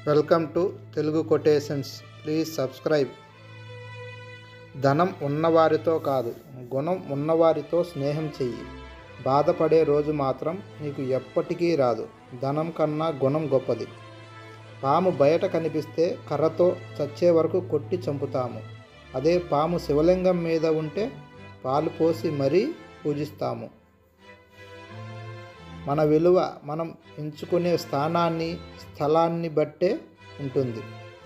welcome to Telugu quotations please subscribe ధనం ఉన్నవారితో కాదు గుణం ఉన్నవారితో స్నేహం చెయ్యి బాధపడే రోజు మాత్రం నీకు ఎప్పటికీ రాదు ధనం కన్నా గుణం గొప్పది పాము బయట కనిపిస్తే కర్రతో చచ్చే వరకు కొట్టి చంపుతాము అదే పాము శివలింగం మీద ఉంటే పాలు పోసి మరీ పూజిస్తాము మన విలువ మనం ఎంచుకునే స్థానాన్ని స్థలాన్ని బట్టే ఉంటుంది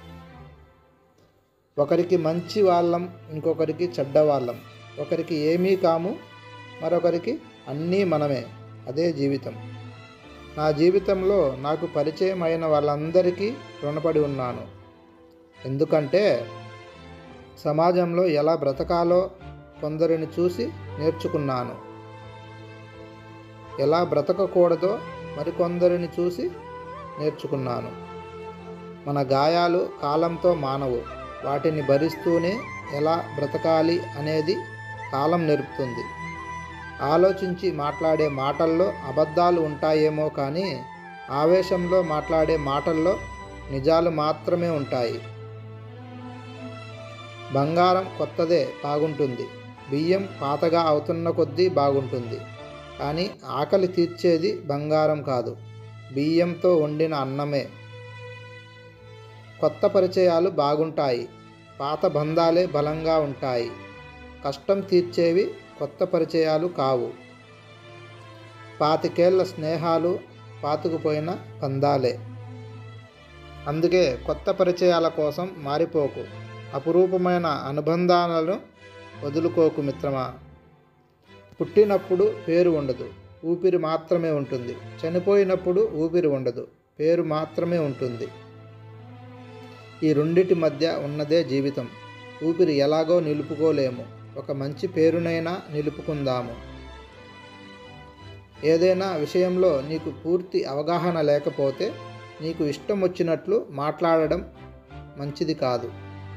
ఒకరికి మంచి వాళ్ళం ఇంకొకరికి చెడ్డ వాళ్ళం ఒకరికి ఏమీ కాము మరొకరికి అన్నీ మనమే అదే జీవితం నా జీవితంలో నాకు పరిచయం అయిన వాళ్ళందరికీ రుణపడి ఉన్నాను ఎందుకంటే సమాజంలో ఎలా బ్రతకాలో కొందరిని చూసి నేర్చుకున్నాను ఎలా బ్రతకకూడదో మరికొందరిని చూసి నేర్చుకున్నాను మన గాయాలు కాలంతో మానవు వాటిని భరిస్తూనే ఎలా బ్రతకాలి అనేది కాలం నేర్పుతుంది ఆలోచించి మాట్లాడే మాటల్లో అబద్ధాలు ఉంటాయేమో కానీ ఆవేశంలో మాట్లాడే మాటల్లో నిజాలు మాత్రమే ఉంటాయి బంగారం కొత్తదే బాగుంటుంది బియ్యం పాతగా అవుతున్న కొద్దీ బాగుంటుంది కానీ ఆకలి తీర్చేది బంగారం కాదు బియ్యంతో వండిన అన్నమే కొత్త పరిచయాలు బాగుంటాయి పాత బంధాలే బలంగా ఉంటాయి కష్టం తీర్చేవి కొత్త పరిచయాలు కావు పాతికేళ్ల స్నేహాలు పాతుకుపోయిన బంధాలే అందుకే కొత్త పరిచయాల కోసం మారిపోకు అపురూపమైన అనుబంధాలను వదులుకోకు మిత్రమా పుట్టినప్పుడు పేరు ఉండదు ఊపిరి మాత్రమే ఉంటుంది చనిపోయినప్పుడు ఊపిరి ఉండదు పేరు మాత్రమే ఉంటుంది ఈ రెండిటి మధ్య ఉన్నదే జీవితం ఊపిరి ఎలాగో నిలుపుకోలేము ఒక మంచి పేరునైనా నిలుపుకుందాము ఏదైనా విషయంలో నీకు పూర్తి అవగాహన లేకపోతే నీకు ఇష్టం వచ్చినట్లు మాట్లాడడం మంచిది కాదు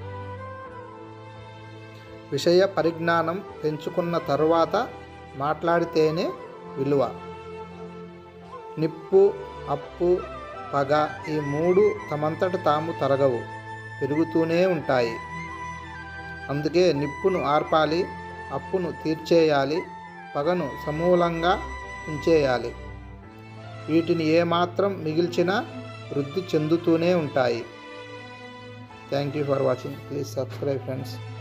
విషయ పరిజ్ఞానం పెంచుకున్న తరువాత మాట్లాడితేనే విలువ నిప్పు అప్పు పగ ఈ మూడు తమంతట తాము తరగవు పెరుగుతూనే ఉంటాయి అందుకే నిప్పును ఆర్పాలి అప్పును తీర్చేయాలి పగను సమూలంగా ఉంచేయాలి వీటిని ఏమాత్రం మిగిల్చినా వృద్ధి చెందుతూనే ఉంటాయి thank you for watching please subscribe friends